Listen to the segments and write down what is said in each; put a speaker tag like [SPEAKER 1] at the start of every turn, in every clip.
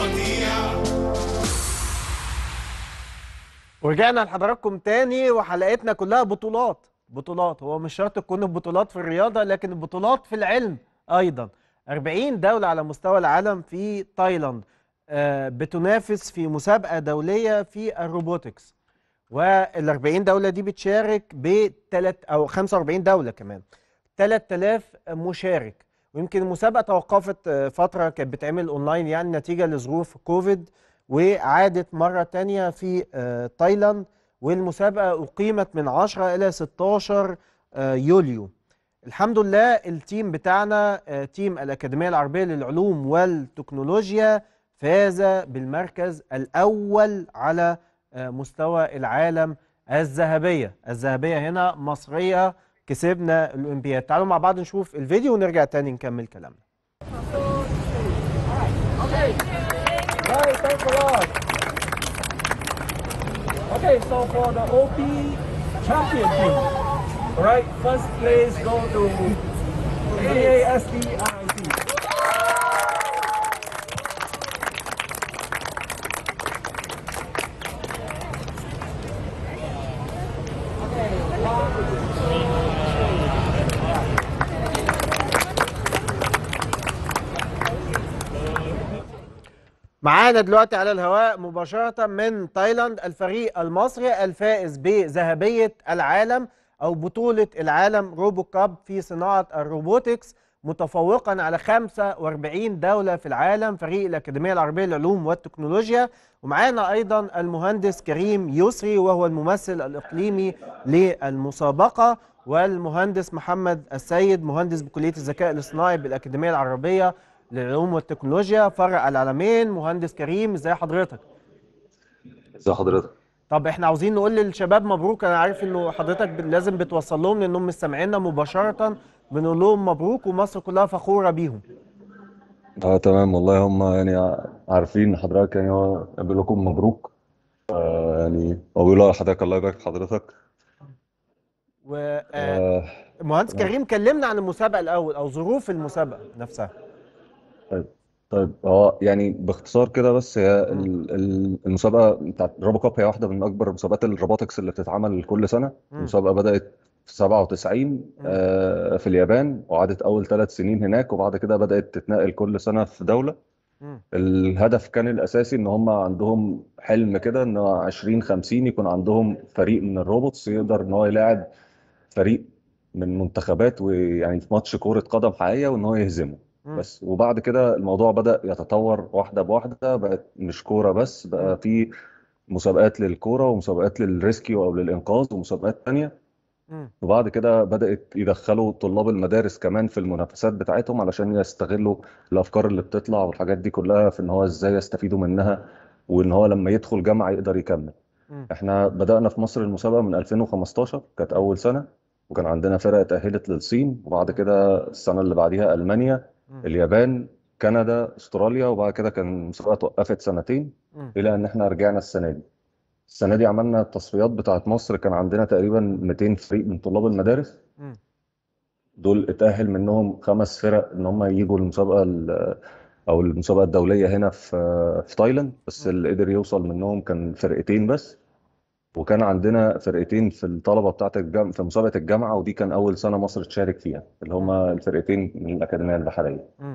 [SPEAKER 1] قطيع
[SPEAKER 2] ورجعنا لحضراتكم تاني وحلقتنا كلها بطولات بطولات هو مش شرط تكون البطولات في الرياضة لكن البطولات في العلم أيضا 40 دولة على مستوى العالم في تايلاند آه، بتنافس في مسابقة دولية في الروبوتكس وال 40 دولة دي بتشارك ب 3 أو 45 دولة كمان 3000 مشارك ويمكن المسابقة توقفت آه، فترة كانت بتعمل أونلاين يعني نتيجة لظروف كوفيد وعادت مرة تانية في آه، تايلاند والمسابقة أقيمت من 10 إلى 16 آه، يوليو الحمد لله التيم بتاعنا آه، تيم الأكاديمية العربية للعلوم والتكنولوجيا فاز بالمركز الأول على آه، مستوى العالم الذهبية الذهبية هنا مصرية كسبنا الأولمبياد تعالوا مع بعض نشوف الفيديو ونرجع تاني نكمل كلامنا
[SPEAKER 3] Right, thanks a lot. Okay, so for the OP champion team, all right, first place go to AASD RIT.
[SPEAKER 2] معانا دلوقتي على الهواء مباشرة من تايلاند الفريق المصري الفائز بذهبية العالم أو بطولة العالم روبو كاب في صناعة الروبوتكس متفوقا على 45 دولة في العالم فريق الأكاديمية العربية للعلوم والتكنولوجيا ومعانا أيضا المهندس كريم يسري وهو الممثل الإقليمي للمسابقة والمهندس محمد السيد مهندس بكلية الذكاء الاصطناعي بالأكاديمية العربية للعلوم والتكنولوجيا فرع العلمين مهندس كريم ازي حضرتك
[SPEAKER 4] ازي حضرتك
[SPEAKER 2] طب احنا عاوزين نقول للشباب مبروك انا عارف انه حضرتك ب- لازم بتوصل لهم لانهم مستمعينا مباشرة بنقول لهم مبروك ومصر كلها فخورة بيهم
[SPEAKER 4] اه تمام والله هم يعني ع- عارفين ان حضرتك يعني هو بيقول لكم مبروك آه يعني هو بيقولوا لحضرتك الله يبارك في حضرتك
[SPEAKER 2] ومهندس
[SPEAKER 4] آه
[SPEAKER 2] كريم كلمنا عن المسابقة الأول أو ظروف المسابقة نفسها
[SPEAKER 4] طيب طيب هو يعني باختصار كده بس هي ال- ال- المسابقة بتاعت روبو كاب هي واحدة من أكبر مسابقات الروبوتكس اللي بتتعمل كل سنة
[SPEAKER 2] مم.
[SPEAKER 4] المسابقة بدأت في 97 آه في اليابان وقعدت أول ثلاث سنين هناك وبعد كده بدأت تتنقل كل سنة في دولة
[SPEAKER 2] مم.
[SPEAKER 4] الهدف كان الأساسي إن هم عندهم حلم كده إن 2050 يكون عندهم فريق من الروبوتس يقدر إن هو يلاعب فريق من منتخبات ويعني في ماتش كرة قدم حقيقية وإن هو يهزمه
[SPEAKER 2] مم.
[SPEAKER 4] بس وبعد كده الموضوع بدأ يتطور واحدة بواحدة بقت مش كورة بس بقى في مسابقات للكورة ومسابقات للريسكيو أو للإنقاذ ومسابقات تانية
[SPEAKER 2] مم.
[SPEAKER 4] وبعد كده بدأت يدخلوا طلاب المدارس كمان في المنافسات بتاعتهم علشان يستغلوا الأفكار اللي بتطلع والحاجات دي كلها في إن هو إزاي يستفيدوا منها وإن هو لما يدخل جامعة يقدر يكمل
[SPEAKER 2] مم.
[SPEAKER 4] إحنا بدأنا في مصر المسابقة من 2015 كانت أول سنة وكان عندنا فرق تأهلت للصين وبعد كده السنة اللي بعديها ألمانيا
[SPEAKER 2] مم.
[SPEAKER 4] اليابان كندا استراليا وبعد كده كان المسابقة توقفت سنتين
[SPEAKER 2] مم.
[SPEAKER 4] إلى إن إحنا رجعنا السنة دي السنة دي عملنا التصفيات بتاعت مصر كان عندنا تقريبا 200 فريق من طلاب المدارس
[SPEAKER 2] مم.
[SPEAKER 4] دول اتأهل منهم خمس فرق إن هم يجوا المسابقة ال- أو المسابقة الدولية هنا في في تايلاند بس اللي قدر يوصل منهم كان فرقتين بس وكان عندنا فرقتين في الطلبة بتاعت الجامعة في مسابقة الجامعة ودي كان أول سنة مصر تشارك فيها اللي هما الفرقتين من الأكاديمية البحرية
[SPEAKER 2] مم.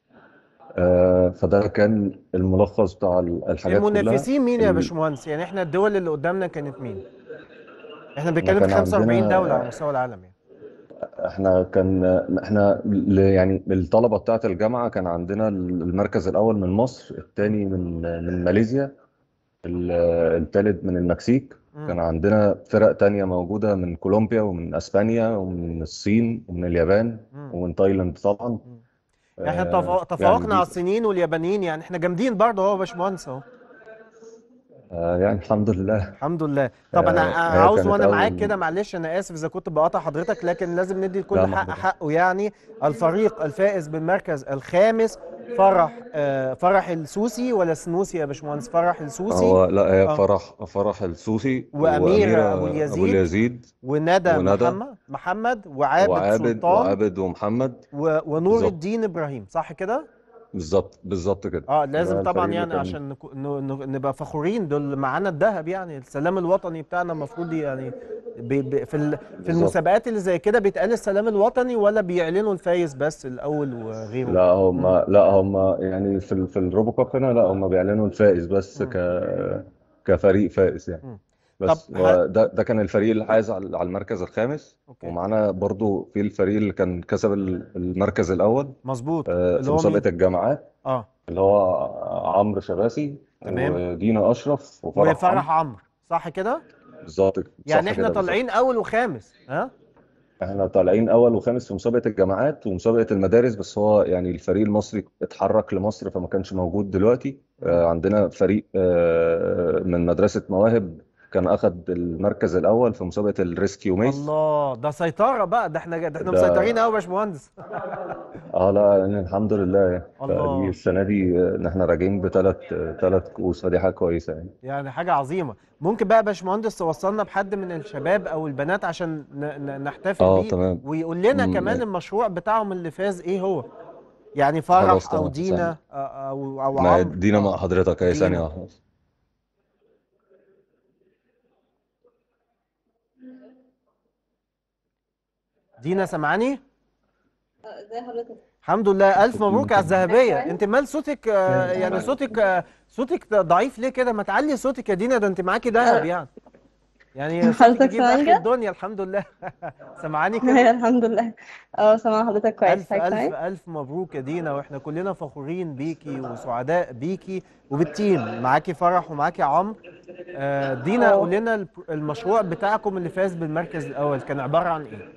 [SPEAKER 4] آه، فده كان الملخص بتاع الحاجات كلها
[SPEAKER 2] المنافسين مين يا
[SPEAKER 4] ال-
[SPEAKER 2] باشمهندس يعني احنا الدول اللي قدامنا كانت مين احنا
[SPEAKER 4] احنا
[SPEAKER 2] بنتكلم في
[SPEAKER 4] كان
[SPEAKER 2] 45 دولة على
[SPEAKER 4] عندنا
[SPEAKER 2] مستوى العالم يعني
[SPEAKER 4] احنا كان احنا ل- يعني الطلبة بتاعت الجامعة كان عندنا المركز الأول من مصر الثاني من من ماليزيا الثالث من المكسيك
[SPEAKER 2] مم.
[SPEAKER 4] كان عندنا فرق تانية موجودة من كولومبيا ومن أسبانيا ومن الصين ومن اليابان
[SPEAKER 2] مم.
[SPEAKER 4] ومن تايلاند طبعا
[SPEAKER 2] مم. احنا تف-
[SPEAKER 4] آه، يعني
[SPEAKER 2] تفوقنا على
[SPEAKER 4] دي
[SPEAKER 2] الصينيين واليابانيين يعني احنا جامدين برضه اهو يا باشمهندس اهو
[SPEAKER 4] آه، يعني الحمد لله
[SPEAKER 2] الحمد لله طب انا
[SPEAKER 4] آه، هي
[SPEAKER 2] عاوز
[SPEAKER 4] كانت
[SPEAKER 2] وانا معاك
[SPEAKER 4] أول
[SPEAKER 2] كده معلش انا اسف اذا كنت بقاطع حضرتك لكن لازم ندي لكل
[SPEAKER 4] لا ما
[SPEAKER 2] حق
[SPEAKER 4] حضرتك
[SPEAKER 2] حقه يعني الفريق الفائز بالمركز الخامس فرح آه فرح السوسي ولا السنوسي يا باشمهندس فرح السوسي
[SPEAKER 4] هو لا هي
[SPEAKER 2] اه
[SPEAKER 4] فرح فرح السوسي
[SPEAKER 2] وأميرة أبو
[SPEAKER 4] وأميرة أبو
[SPEAKER 2] اليزيد
[SPEAKER 4] اليزيد
[SPEAKER 2] وندى
[SPEAKER 4] وندى
[SPEAKER 2] محمد محمد وعابد
[SPEAKER 4] وعابد
[SPEAKER 2] سلطان
[SPEAKER 4] وعابد ومحمد
[SPEAKER 2] و- ونور
[SPEAKER 4] بالظبط
[SPEAKER 2] الدين إبراهيم صح كده؟
[SPEAKER 4] بالظبط بالظبط كده
[SPEAKER 2] اه لازم
[SPEAKER 4] ده
[SPEAKER 2] طبعا
[SPEAKER 4] الفريق
[SPEAKER 2] يعني
[SPEAKER 4] اللي كان
[SPEAKER 2] عشان نكو- ن- ن- نبقى فخورين دول معانا الذهب يعني السلام الوطني بتاعنا المفروض يعني بي بي في ال- في
[SPEAKER 4] بالظبط
[SPEAKER 2] المسابقات اللي زي كده بيتقال السلام الوطني ولا بيعلنوا الفايز بس الاول وغيره
[SPEAKER 4] لا هم
[SPEAKER 2] مم.
[SPEAKER 4] لا هم يعني في ال- في الروبو كاب هنا لا هم بيعلنوا الفائز بس
[SPEAKER 2] مم.
[SPEAKER 4] ك كفريق فائز يعني
[SPEAKER 2] مم.
[SPEAKER 4] بس
[SPEAKER 2] طب
[SPEAKER 4] هو
[SPEAKER 2] ه...
[SPEAKER 4] ده ده كان الفريق اللي حاز على على المركز الخامس
[SPEAKER 2] اوكي
[SPEAKER 4] ومعانا برضو في الفريق اللي كان كسب ال- المركز الأول
[SPEAKER 2] مظبوط
[SPEAKER 4] آه،
[SPEAKER 2] اللي
[SPEAKER 4] في
[SPEAKER 2] هو
[SPEAKER 4] مسابقة
[SPEAKER 2] مين
[SPEAKER 4] الجامعات
[SPEAKER 2] اه
[SPEAKER 4] اللي هو عمرو شباسي
[SPEAKER 2] تمام
[SPEAKER 4] ودينا أشرف وفرح
[SPEAKER 2] وفرح
[SPEAKER 4] عمرو
[SPEAKER 2] عمرو صح كده
[SPEAKER 4] بالظبط
[SPEAKER 2] يعني
[SPEAKER 4] صح
[SPEAKER 2] احنا
[SPEAKER 4] كده بالظبط
[SPEAKER 2] طالعين اول وخامس ها
[SPEAKER 4] احنا طالعين اول وخامس في مسابقة الجامعات ومسابقة المدارس بس هو يعني الفريق المصري اتحرك لمصر فما كانش موجود دلوقتي
[SPEAKER 2] مم.
[SPEAKER 4] آه، عندنا فريق آه، من مدرسة مواهب كان اخد المركز الاول في مسابقة الريسكيو ميس
[SPEAKER 2] الله ده سيطرة بقى ده احنا ده احنا
[SPEAKER 4] ده
[SPEAKER 2] مسيطرين قوي يا باشمهندس
[SPEAKER 4] اه لا يعني الحمد لله فدي
[SPEAKER 2] الله
[SPEAKER 4] السنة دي آه، ان احنا راجعين بثلاث ثلاث كؤوس فدي حاجة كويسة يعني
[SPEAKER 2] يعني حاجة عظيمة ممكن بقى يا باشمهندس توصلنا بحد من الشباب او البنات عشان ن- ن- نحتفل
[SPEAKER 4] اه
[SPEAKER 2] بيه
[SPEAKER 4] تمام
[SPEAKER 2] ويقول لنا
[SPEAKER 4] مم،
[SPEAKER 2] كمان
[SPEAKER 4] يعني
[SPEAKER 2] المشروع بتاعهم اللي فاز ايه هو يعني فرح
[SPEAKER 4] خلاص
[SPEAKER 2] او
[SPEAKER 4] تمام ثانية
[SPEAKER 2] دينا آه، او او
[SPEAKER 4] ما
[SPEAKER 2] عمرو
[SPEAKER 4] دينا مع
[SPEAKER 2] اه
[SPEAKER 4] حضرتك اهي ثانية
[SPEAKER 2] دينا
[SPEAKER 4] واحدة
[SPEAKER 2] دينا سامعاني
[SPEAKER 1] ازي حضرتك
[SPEAKER 2] الحمد لله الف
[SPEAKER 4] صوتي
[SPEAKER 2] مبروك على
[SPEAKER 4] ممكن
[SPEAKER 2] الذهبية
[SPEAKER 1] كويس
[SPEAKER 2] انت مال صوتك آه، يعني
[SPEAKER 1] تمام
[SPEAKER 2] صوتك آه، صوتك ضعيف ليه كده ما تعلي صوتك يا دينا ده انت معاكي ذهب يعني يعني صوتك
[SPEAKER 1] حضرتك
[SPEAKER 2] يجيب اخر
[SPEAKER 1] سامعني كده
[SPEAKER 2] الدنيا الحمد لله سامعاني كده
[SPEAKER 1] الحمد لله اه سامعة حضرتك كويس
[SPEAKER 2] ألف
[SPEAKER 1] حضرتك
[SPEAKER 2] ألف
[SPEAKER 1] تمام
[SPEAKER 2] ألف مبروك يا دينا وإحنا كلنا فخورين بيكي وسعداء بيكي وبالتيم معاكي فرح ومعاكي عمرو آه، دينا قول
[SPEAKER 1] اه
[SPEAKER 2] لنا الب- المشروع بتاعكم اللي فاز بالمركز الأول كان عبارة عن إيه؟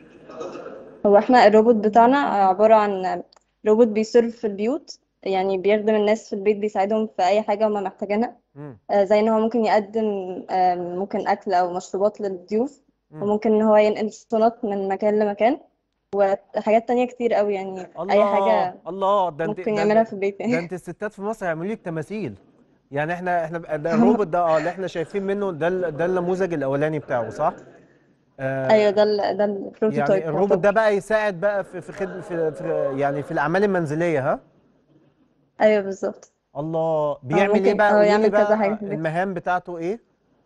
[SPEAKER 1] هو احنا الروبوت بتاعنا عبارة عن روبوت بيسيرف في البيوت يعني بيخدم الناس في البيت بيساعدهم في أي حاجة هما محتاجينها
[SPEAKER 2] مم.
[SPEAKER 1] آه، زي إن هو ممكن يقدم آه، ممكن أكل أو مشروبات للضيوف
[SPEAKER 2] مم.
[SPEAKER 1] وممكن إن هو ينقل شنط من مكان لمكان وحاجات تانية كتير قوي يعني أي
[SPEAKER 2] الله
[SPEAKER 1] حاجة
[SPEAKER 2] الله ده أنت
[SPEAKER 1] ممكن
[SPEAKER 2] ده
[SPEAKER 1] يعملها
[SPEAKER 2] ده,
[SPEAKER 1] في البيت
[SPEAKER 2] ده
[SPEAKER 1] يعني
[SPEAKER 2] أنت الستات في مصر هيعملوا لك تماثيل يعني إحنا إحنا بقى- ده الروبوت ده أه اللي إحنا شايفين منه ده ال- ده النموذج الأولاني بتاعه صح؟ آه،
[SPEAKER 1] أيوه ده ال ده البروتوتايب
[SPEAKER 2] يعني الروبوت ده
[SPEAKER 1] يعتبر
[SPEAKER 2] بقى يساعد بقى في في خدمة في, في يعني في الأعمال المنزلية ها؟
[SPEAKER 1] أيوه بالظبط
[SPEAKER 2] الله
[SPEAKER 1] اه
[SPEAKER 2] بيعمل ايه
[SPEAKER 1] ممكن
[SPEAKER 2] بقى
[SPEAKER 1] اه
[SPEAKER 2] قولي لي
[SPEAKER 1] يعمل كذا
[SPEAKER 2] بقى
[SPEAKER 1] حاجة في البيت
[SPEAKER 2] المهام بتاعته ايه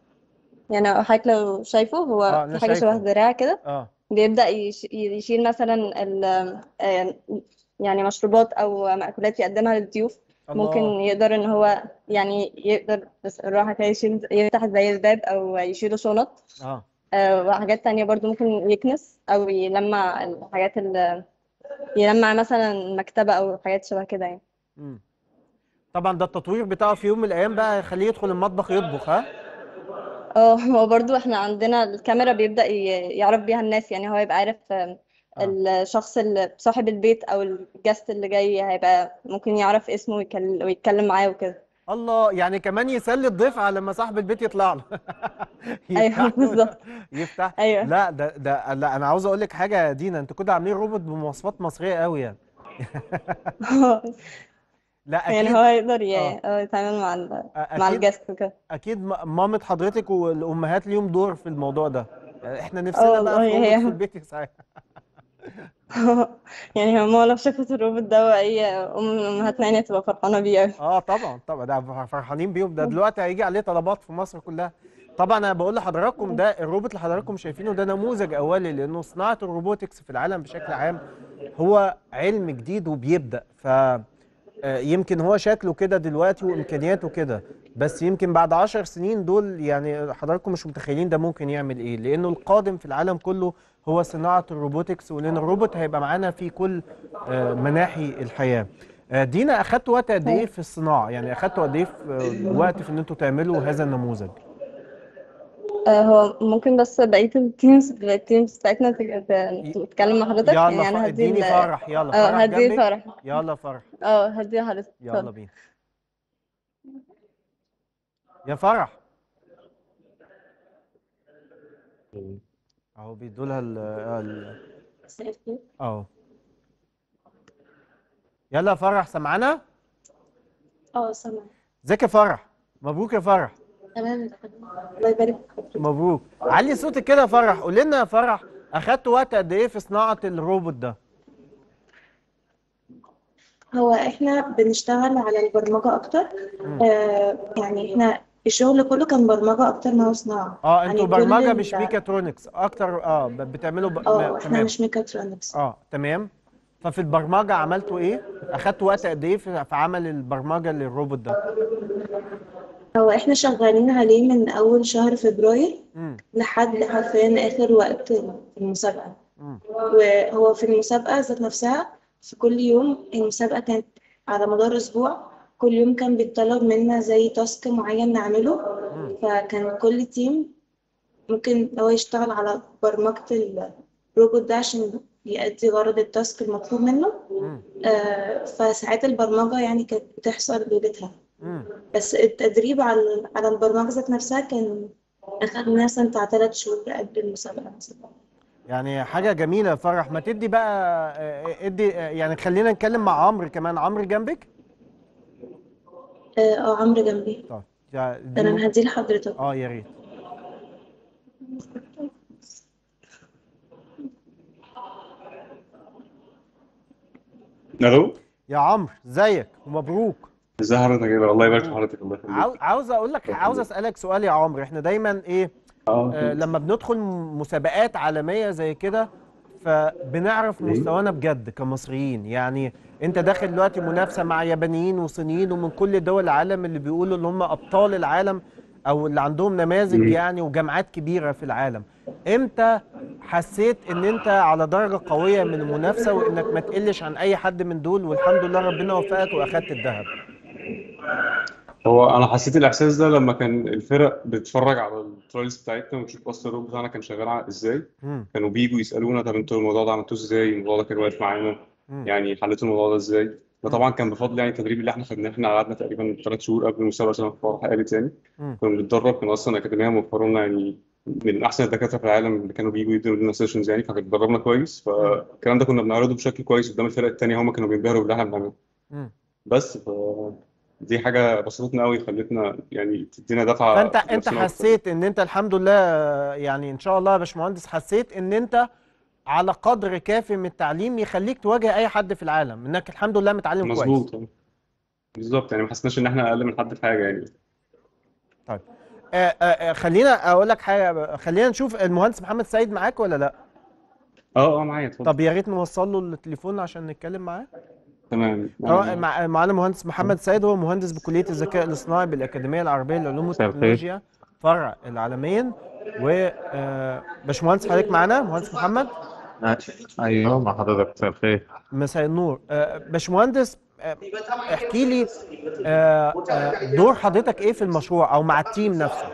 [SPEAKER 1] يعني حضرتك لو شايفه هو
[SPEAKER 2] اه انا
[SPEAKER 1] في حاجة شبه
[SPEAKER 2] شايفه
[SPEAKER 1] دراع كده
[SPEAKER 2] اه
[SPEAKER 1] بيبدأ يش- يشيل مثلا ال آه، يعني مشروبات أو مأكولات يقدمها للضيوف ممكن
[SPEAKER 2] الله
[SPEAKER 1] يقدر إن هو يعني يقدر بس الراحة كده يشيل يفتح زي الباب أو يشيل شنط
[SPEAKER 2] اه
[SPEAKER 1] آه، وحاجات تانية برضو ممكن يكنس أو يلمع الحاجات ال يلمع مثلا مكتبة أو حاجات شبه كده يعني
[SPEAKER 2] مم. طبعا ده التطوير بتاعه في يوم من الايام بقى يخليه يدخل المطبخ يطبخ ها
[SPEAKER 1] اه هو برضو احنا عندنا الكاميرا بيبدأ ي- يعرف بيها الناس يعني هو يبقى عارف آم،
[SPEAKER 2] اه
[SPEAKER 1] الشخص اللي صاحب البيت او الجست اللي جاي هيبقى ممكن يعرف اسمه ويكل- ويتكلم معاه وكده
[SPEAKER 2] الله يعني كمان يسلي الضيف على لما صاحب البيت يطلع له
[SPEAKER 1] ايوه
[SPEAKER 2] يفتح له
[SPEAKER 1] بالظبط
[SPEAKER 2] يفتح
[SPEAKER 1] ايوه
[SPEAKER 2] لا ده ده لا انا عاوز اقول لك حاجه يا دينا انتوا كده عاملين روبوت بمواصفات مصريه قوي يعني لا
[SPEAKER 1] يعني
[SPEAKER 2] اكيد
[SPEAKER 1] هو يقدر ي-
[SPEAKER 2] اه
[SPEAKER 1] اه يتعامل مع ال مع
[SPEAKER 2] اكيد
[SPEAKER 1] الجست وكده
[SPEAKER 2] اكيد م- مامة حضرتك والامهات ليهم دور في الموضوع ده يعني احنا
[SPEAKER 1] اه
[SPEAKER 2] نفسنا بقى
[SPEAKER 1] والله
[SPEAKER 2] في روبوت في
[SPEAKER 1] هي
[SPEAKER 2] البيت يساعد
[SPEAKER 1] يعني ماما لو شافت الروبوت ده واي ام من امهاتنا يعني تبقى فرحانه بيه قوي
[SPEAKER 2] اه طبعا طبعا ده فرحانين بيهم ده دلوقتي هيجي عليه طلبات في مصر كلها طبعا انا بقول لحضراتكم ده الروبوت اللي حضراتكم شايفينه ده نموذج اولي لانه صناعه الروبوتكس في العالم بشكل عام هو علم جديد وبيبدا ف آه، يمكن هو شكله كده دلوقتي وامكانياته كده بس يمكن بعد عشر سنين دول يعني حضراتكم مش متخيلين ده ممكن يعمل ايه لانه القادم في العالم كله هو صناعة الروبوتكس ولان الروبوت هيبقى معانا في كل آه، مناحي الحياة آه، دينا اخدت وقت قد ايه في الصناعة يعني اخدتوا قد ايه في آه، وقت في ان انتوا تعملوا هذا النموذج
[SPEAKER 1] آه، هو ممكن بس بقية التيمز التيمز بتاعتنا تج-
[SPEAKER 2] ي-
[SPEAKER 1] ت- تتكلم مع حضرتك
[SPEAKER 2] يلا
[SPEAKER 1] يعني
[SPEAKER 2] ف...
[SPEAKER 1] انا هدي
[SPEAKER 2] اديني
[SPEAKER 1] ال-
[SPEAKER 2] فرح يلا
[SPEAKER 1] اه
[SPEAKER 2] فرح
[SPEAKER 1] هدي
[SPEAKER 2] جنبك
[SPEAKER 1] فرح
[SPEAKER 2] يلا فرح
[SPEAKER 1] اه هدي حضرتك
[SPEAKER 2] يلا
[SPEAKER 1] اتفضل
[SPEAKER 2] بينا يا فرح اهو بيدوا لها ال ال- اهو يلا يا فرح سامعانا
[SPEAKER 1] اه سامع
[SPEAKER 2] ازيك يا فرح مبروك يا فرح
[SPEAKER 1] تمام الله يبارك فيك
[SPEAKER 2] مبروك علي صوتك كده يا فرح قول لنا يا فرح اخدت وقت قد ايه في صناعة الروبوت ده
[SPEAKER 5] هو احنا بنشتغل على البرمجة اكتر
[SPEAKER 2] مم.
[SPEAKER 5] آه يعني احنا الشغل كله كان برمجة اكتر ما هو صناعة
[SPEAKER 2] اه
[SPEAKER 5] يعني
[SPEAKER 2] انتوا
[SPEAKER 5] كل
[SPEAKER 2] برمجه
[SPEAKER 5] ال-
[SPEAKER 2] مش ميكاترونكس اكتر اه ب- بتعملوا ب...
[SPEAKER 5] اه
[SPEAKER 2] م-
[SPEAKER 5] احنا
[SPEAKER 2] تمام
[SPEAKER 5] مش ميكاترونكس
[SPEAKER 2] اه تمام ففي البرمجه عملتوا ايه اخدتوا وقت قد ايه في في عمل البرمجه للروبوت ده
[SPEAKER 5] هو احنا شغالين عليه من اول شهر فبراير
[SPEAKER 2] امم
[SPEAKER 5] لحد حرفيا اخر وقت المسابقة
[SPEAKER 2] امم
[SPEAKER 5] وهو في المسابقة ذات نفسها في كل يوم المسابقة كانت على مدار أسبوع كل يوم كان بيطلب منا زي تاسك معين نعمله
[SPEAKER 2] امم
[SPEAKER 5] فكان كل تيم ممكن هو يشتغل على برمجة الروبوت ده عشان يأدي غرض التاسك المطلوب منه
[SPEAKER 2] امم
[SPEAKER 5] آه، فساعات البرمجة يعني كانت بتحصل بيدها
[SPEAKER 2] امم
[SPEAKER 5] بس التدريب على على البرمجة ذات نفسها كان أخدنا مثلا بتاع تلات شهور قبل المسابقة مثلا
[SPEAKER 2] يعني حاجه جميله يا فرح ما تدي بقى آه، ادي آه، يعني خلينا نتكلم مع عمرو كمان عمرو جنبك
[SPEAKER 5] اه آه، عمرو جنبي
[SPEAKER 2] طيب يا- دي
[SPEAKER 5] تمام
[SPEAKER 2] ممكن
[SPEAKER 5] هديه لحضرتك
[SPEAKER 2] اه يا ريت
[SPEAKER 6] الو
[SPEAKER 2] يا عمرو ازيك ومبروك
[SPEAKER 6] ازي حضرتك يا جدع الله يبارك في
[SPEAKER 2] مبروك
[SPEAKER 6] حضرتك الله يخليك
[SPEAKER 2] عاو- عاوز اقول لك
[SPEAKER 6] الله
[SPEAKER 2] عاوز
[SPEAKER 6] يخليك
[SPEAKER 2] اسالك سؤال يا عمرو احنا دايما ايه
[SPEAKER 6] اه
[SPEAKER 2] آه
[SPEAKER 6] اكيد
[SPEAKER 2] لما بندخل مسابقات عالميه زي كده فبنعرف
[SPEAKER 6] ايه
[SPEAKER 2] مستوانا بجد كمصريين يعني انت داخل دلوقتي منافسه مع يابانيين وصينيين ومن كل دول العالم اللي بيقولوا ان هم ابطال العالم او اللي عندهم نماذج
[SPEAKER 6] مم.
[SPEAKER 2] يعني وجامعات كبيره في العالم امتى حسيت ان انت على درجه قويه من المنافسه وانك ما تقلش عن اي حد من دول والحمد لله ربنا وفقك واخدت الذهب
[SPEAKER 6] هو انا حسيت الاحساس ده لما كان الفرق بتتفرج على الترايلز بتاعتنا وتشوف اصلا الروب بتاعنا كان شغال ع- ازاي
[SPEAKER 2] مم.
[SPEAKER 6] كانوا بيجوا يسالونا طب انتوا الموضوع ده عملتوه ازاي الموضوع ده كان واقف معانا
[SPEAKER 2] مم.
[SPEAKER 6] يعني حليتوا الموضوع ده ازاي ده
[SPEAKER 2] مم.
[SPEAKER 6] طبعا كان بفضل يعني التدريب اللي احنا خدناه احنا قعدنا تقريبا ثلاث شهور قبل المسابقه زي ما فرح قالت يعني
[SPEAKER 2] مم.
[SPEAKER 6] كنا بنتدرب كنا اصلا اكاديميه موفروا لنا يعني من احسن الدكاتره في العالم اللي كانوا بيجوا يدوا لنا سيشنز يعني فكانت اتدربنا كويس
[SPEAKER 2] مم.
[SPEAKER 6] فالكلام ده كنا بنعرضه بشكل كويس قدام الفرق التانيه هم كانوا بينبهروا باللي احنا بنعمله
[SPEAKER 2] مم.
[SPEAKER 6] بس ف دي حاجه بسطتنا قوي خلتنا يعني تدينا دفعه
[SPEAKER 2] فانت
[SPEAKER 6] في
[SPEAKER 2] انت
[SPEAKER 6] نفسنا اكتر
[SPEAKER 2] حسيت ان انت الحمد لله يعني ان شاء الله يا باشمهندس حسيت ان انت على قدر كافي من التعليم يخليك تواجه اي حد في العالم انك الحمد لله متعلم كويس
[SPEAKER 6] مظبوط بالظبط يعني ما حسناش ان احنا اقل من حد في حاجه يعني
[SPEAKER 2] طيب آه آه آه خلينا اقول لك حاجه خلينا نشوف المهندس محمد سيد معاك ولا لا
[SPEAKER 6] اه اه معايا اتفضل
[SPEAKER 2] طب يا ريت نوصل له التليفون عشان نتكلم معاه
[SPEAKER 6] تمام
[SPEAKER 2] طبعا
[SPEAKER 6] يعني
[SPEAKER 2] مع معانا مهندس محمد سيد هو مهندس بكليه الذكاء الاصطناعي بالاكاديميه العربيه للعلوم
[SPEAKER 6] مساء الخير
[SPEAKER 2] والتكنولوجيا فرع العالمين و آه، باشمهندس حضرتك معانا مهندس محمد
[SPEAKER 7] ايوه مع حضرتك مساء الخير
[SPEAKER 2] مساء النور آه، باشمهندس آه، احكي لي آه، آه، دور حضرتك ايه في المشروع او مع التيم نفسه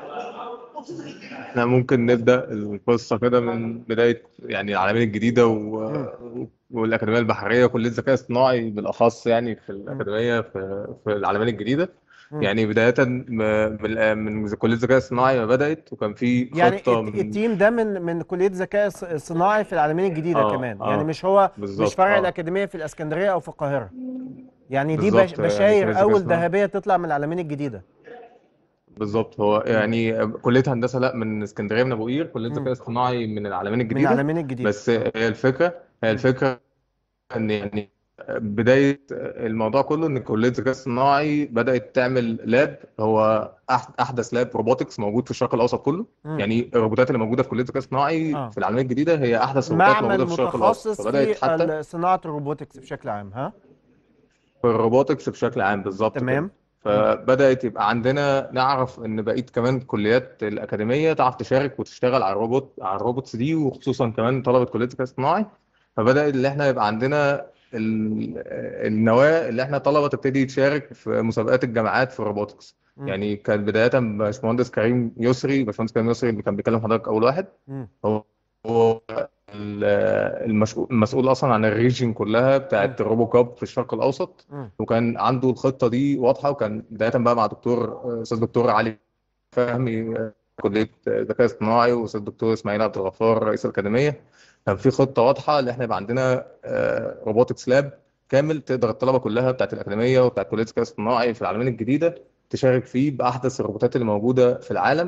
[SPEAKER 7] احنا ممكن نبدا القصه كده من بدايه يعني العالمين الجديده و...
[SPEAKER 2] مم.
[SPEAKER 7] والاكاديميه البحريه وكليه الذكاء الاصطناعي بالاخص يعني في
[SPEAKER 2] مم.
[SPEAKER 7] الاكاديميه في, في العالمين الجديده
[SPEAKER 2] مم.
[SPEAKER 7] يعني بدايه م- من من كليه الذكاء الصناعي ما بدات وكان في
[SPEAKER 2] يعني
[SPEAKER 7] خطه
[SPEAKER 2] الت-
[SPEAKER 7] من
[SPEAKER 2] التيم ده من من كليه الذكاء الص- الصناعي في العالمين الجديده
[SPEAKER 7] اه
[SPEAKER 2] كمان يعني
[SPEAKER 7] اه
[SPEAKER 2] مش هو مش
[SPEAKER 7] بالظبط
[SPEAKER 2] فرع
[SPEAKER 7] اه
[SPEAKER 2] الاكاديميه في الاسكندريه او في القاهره يعني دي بش
[SPEAKER 7] بالظبط يعني كليه
[SPEAKER 2] بشاير
[SPEAKER 7] الذكاء
[SPEAKER 2] اول
[SPEAKER 7] الصناعي
[SPEAKER 2] ذهبيه تطلع من العالمين الجديده
[SPEAKER 7] بالظبط هو
[SPEAKER 2] مم.
[SPEAKER 7] يعني كليه هندسه لا من اسكندريه من ابو قير كليه
[SPEAKER 2] مم.
[SPEAKER 7] الذكاء الاصطناعي من العالمين
[SPEAKER 2] من
[SPEAKER 7] الجديده
[SPEAKER 2] العالمين الجديده
[SPEAKER 7] بس هي الفكره هي
[SPEAKER 2] مم.
[SPEAKER 7] الفكره ان يعني بدايه الموضوع كله ان كليه الذكاء الصناعي بدات تعمل لاب هو أح- احدث لاب روبوتكس موجود في الشرق الاوسط كله
[SPEAKER 2] مم.
[SPEAKER 7] يعني الروبوتات اللي موجوده في كليه الذكاء الصناعي
[SPEAKER 2] اه
[SPEAKER 7] في العالميه الجديده هي احدث روبوتات موجوده
[SPEAKER 2] معمل
[SPEAKER 7] في الشرق الاوسط
[SPEAKER 2] متخصص
[SPEAKER 7] فبدات
[SPEAKER 2] في
[SPEAKER 7] حتى
[SPEAKER 2] ال- صناعه الروبوتكس بشكل عام ها
[SPEAKER 7] في الروبوتكس بشكل عام بالظبط كده
[SPEAKER 2] تمام مم.
[SPEAKER 7] فبدات يبقى عندنا نعرف ان بقيه كمان كليات الاكاديميه تعرف تشارك وتشتغل على الروبوت على الروبوتس دي وخصوصا كمان طلبه كليه الذكاء الصناعي فبدا ان احنا يبقى عندنا ال- النواه اللي احنا طلبه تبتدي تشارك في مسابقات الجامعات في الروبوتكس
[SPEAKER 2] مم.
[SPEAKER 7] يعني كانت بدايه باشمهندس كريم يسري باشمهندس كريم يسري اللي كان بيكلم حضرتك اول واحد
[SPEAKER 2] مم.
[SPEAKER 7] هو هو ال- المسؤول المسؤول اصلا عن الريجن كلها
[SPEAKER 2] مم.
[SPEAKER 7] بتاعت الروبو كاب في الشرق الاوسط
[SPEAKER 2] مم.
[SPEAKER 7] وكان عنده الخطه دي واضحه وكان بدايه بقى مع دكتور استاذ دكتور علي فهمي كليه ذكاء اصطناعي واستاذ دكتور اسماعيل عبد الغفار رئيس الاكاديميه كان في خطه واضحه ان احنا يبقى عندنا روبوتكس لاب كامل تقدر الطلبه كلها بتاعت الاكاديميه وبتاعت كليه الذكاء الاصطناعي في العالمين الجديده تشارك فيه باحدث الروبوتات اللي موجوده في العالم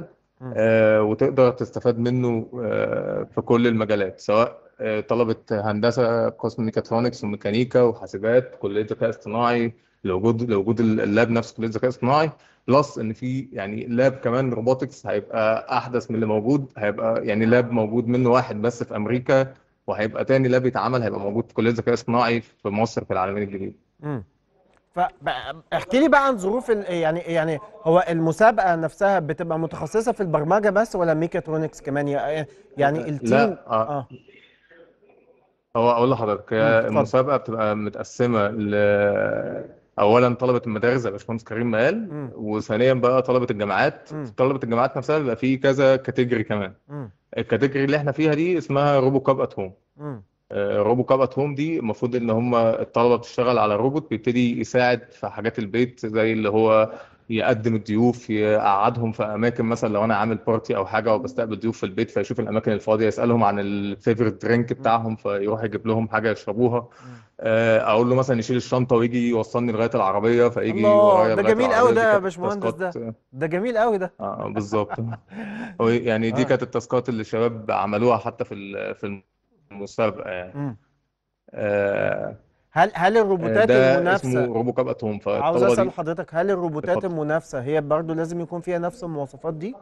[SPEAKER 2] مم.
[SPEAKER 7] آه، وتقدر تستفاد منه آه، في كل المجالات سواء آه، طلبة هندسة قسم ميكاترونكس وميكانيكا وحاسبات كلية ذكاء اصطناعي لوجود لوجود اللاب نفسه كلية ذكاء اصطناعي بلس ان في يعني لاب كمان روبوتكس هيبقى احدث من اللي موجود هيبقى يعني لاب موجود منه واحد بس في امريكا وهيبقى تاني لاب يتعمل هيبقى موجود في كلية ذكاء اصطناعي في مصر في العالمين الجديد
[SPEAKER 2] امم فاحكي لي بقى عن ظروف ال... يعني يعني هو المسابقه نفسها بتبقى متخصصه في البرمجه بس ولا ميكاترونكس كمان يع- يعني التيم
[SPEAKER 7] لا آه.
[SPEAKER 2] اه
[SPEAKER 7] هو اقول لحضرتك
[SPEAKER 2] مم،
[SPEAKER 7] هي
[SPEAKER 2] اتفضل.
[SPEAKER 7] المسابقه بتبقى متقسمه ل اولا طلبه المدارس زي ما باشمهندس كريم ما قال
[SPEAKER 2] مم.
[SPEAKER 7] وثانيا بقى طلبه الجامعات
[SPEAKER 2] مم.
[SPEAKER 7] طلبه الجامعات نفسها بيبقى فيه كذا كاتيجوري كمان
[SPEAKER 2] امم
[SPEAKER 7] الكاتيجوري اللي احنا فيها دي اسمها روبو كاب ات هوم
[SPEAKER 2] امم
[SPEAKER 7] روبو كاب ات هوم دي المفروض ان هم الطلبه بتشتغل على روبوت بيبتدي يساعد في حاجات البيت زي اللي هو يقدم الضيوف يقعدهم في اماكن مثلا لو انا عامل بارتي او حاجه وبستقبل ضيوف في البيت فيشوف الاماكن الفاضيه يسالهم عن الفيفورت درينك بتاعهم فيروح يجيب لهم حاجه يشربوها آه، اقول له مثلا يشيل الشنطه ويجي يوصلني لغايه العربيه فيجي
[SPEAKER 2] الله
[SPEAKER 7] ورايا
[SPEAKER 2] ده
[SPEAKER 7] لغايه
[SPEAKER 2] جميل قوي
[SPEAKER 7] العربيه دي
[SPEAKER 2] ده يا
[SPEAKER 7] كانت
[SPEAKER 2] باشمهندس ده
[SPEAKER 7] تاسكات
[SPEAKER 2] ده جميل قوي ده
[SPEAKER 7] اه بالظبط هو يعني دي
[SPEAKER 2] آه.
[SPEAKER 7] كانت التاسكات اللي الشباب عملوها حتى في ال- في المسابقه يعني
[SPEAKER 2] امم
[SPEAKER 7] آه،
[SPEAKER 2] هل هل الروبوتات
[SPEAKER 7] ده
[SPEAKER 2] المنافسه
[SPEAKER 7] اسمه روبو كاب اتوم
[SPEAKER 2] عاوز
[SPEAKER 7] فالطلبه
[SPEAKER 2] اسال
[SPEAKER 7] دي
[SPEAKER 2] حضرتك هل الروبوتات
[SPEAKER 7] اتفضل.
[SPEAKER 2] المنافسه هي برضو لازم يكون فيها نفس المواصفات دي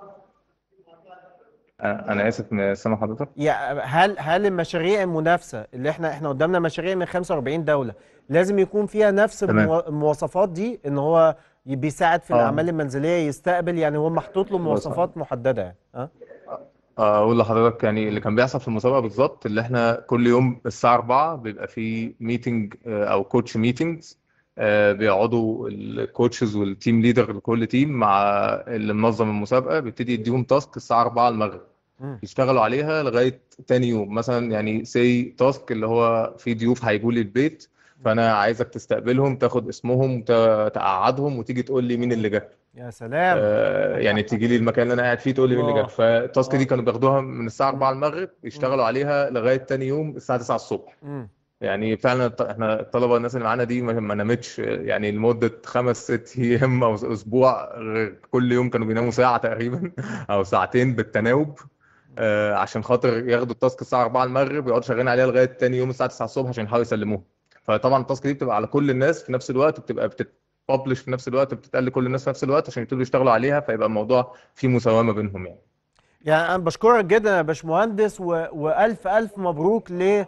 [SPEAKER 7] انا أنا اسف م- سامع حضرتك
[SPEAKER 2] يعني هل هل المشاريع المنافسه اللي احنا احنا قدامنا مشاريع من 45 دوله لازم يكون فيها نفس
[SPEAKER 7] تمام.
[SPEAKER 2] المو- المواصفات دي ان هو ي- بيساعد في
[SPEAKER 7] آه.
[SPEAKER 2] الاعمال المنزليه يستقبل يعني هو محطوط له مواصفات محدده يعني ها
[SPEAKER 7] اقول لحضرتك يعني اللي كان بيحصل في المسابقه بالظبط اللي احنا كل يوم الساعه 4 بيبقى في ميتنج او كوتش ميتنجز بيقعدوا الكوتشز والتيم ليدر لكل تيم مع اللي منظم المسابقه بيبتدي يديهم تاسك الساعه 4 المغرب
[SPEAKER 2] مم.
[SPEAKER 7] يشتغلوا عليها لغايه تاني يوم مثلا يعني سي تاسك اللي هو في ضيوف هيجوا لي البيت فانا عايزك تستقبلهم تاخد اسمهم ت- تقعدهم وتيجي تقول لي مين اللي جه
[SPEAKER 2] يا سلام
[SPEAKER 7] آه، يعني تيجي لي المكان اللي انا قاعد فيه تقول لي مين اللي
[SPEAKER 2] الله.
[SPEAKER 7] جه فالتاسك دي كانوا بياخدوها من الساعه 4 المغرب يشتغلوا عليها لغايه تاني يوم الساعه 9 الصبح
[SPEAKER 2] مم.
[SPEAKER 7] يعني فعلا الط- احنا الطلبه الناس اللي معانا دي ما ما نامتش يعني لمده خمس ست ايام او اسبوع غير كل يوم كانوا بيناموا ساعه تقريبا او ساعتين بالتناوب آه، عشان خاطر ياخدوا التاسك الساعه 4 المغرب يقعدوا شغالين عليها لغايه تاني يوم الساعه 9 الصبح عشان يحاولوا يسلموها فطبعا التاسك دي بتبقى على كل الناس في نفس الوقت بتبقى بتتبلش في نفس الوقت بتتقال لكل الناس في نفس الوقت عشان يبتدوا يشتغلوا عليها فيبقى الموضوع فيه مساومه بينهم يعني
[SPEAKER 2] يعني انا بشكرك جدا يا باشمهندس و... والف الف مبروك ل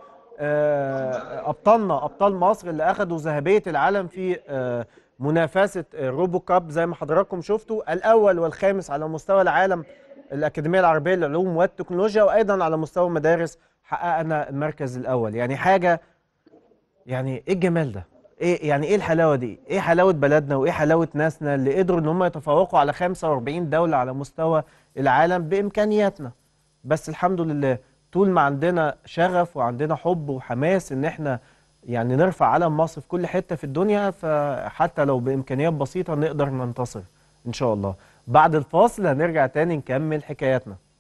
[SPEAKER 2] آه، ابطالنا ابطال مصر اللي اخذوا ذهبيه العالم في آه، منافسه آه، روبو كاب زي ما حضراتكم شفتوا الاول والخامس على مستوى العالم الاكاديميه العربيه للعلوم والتكنولوجيا وايضا على مستوى المدارس حققنا المركز الاول يعني حاجه يعني ايه الجمال ده ايه يعني ايه الحلاوه دي ايه حلاوه بلدنا وايه حلاوه ناسنا اللي قدروا ان هم يتفوقوا على 45 دوله على مستوى العالم بامكانياتنا بس الحمد لله طول ما عندنا شغف وعندنا حب وحماس ان احنا يعني نرفع علم مصر في كل حته في الدنيا فحتى لو بامكانيات بسيطه نقدر ننتصر ان شاء الله بعد الفاصل هنرجع تاني نكمل حكاياتنا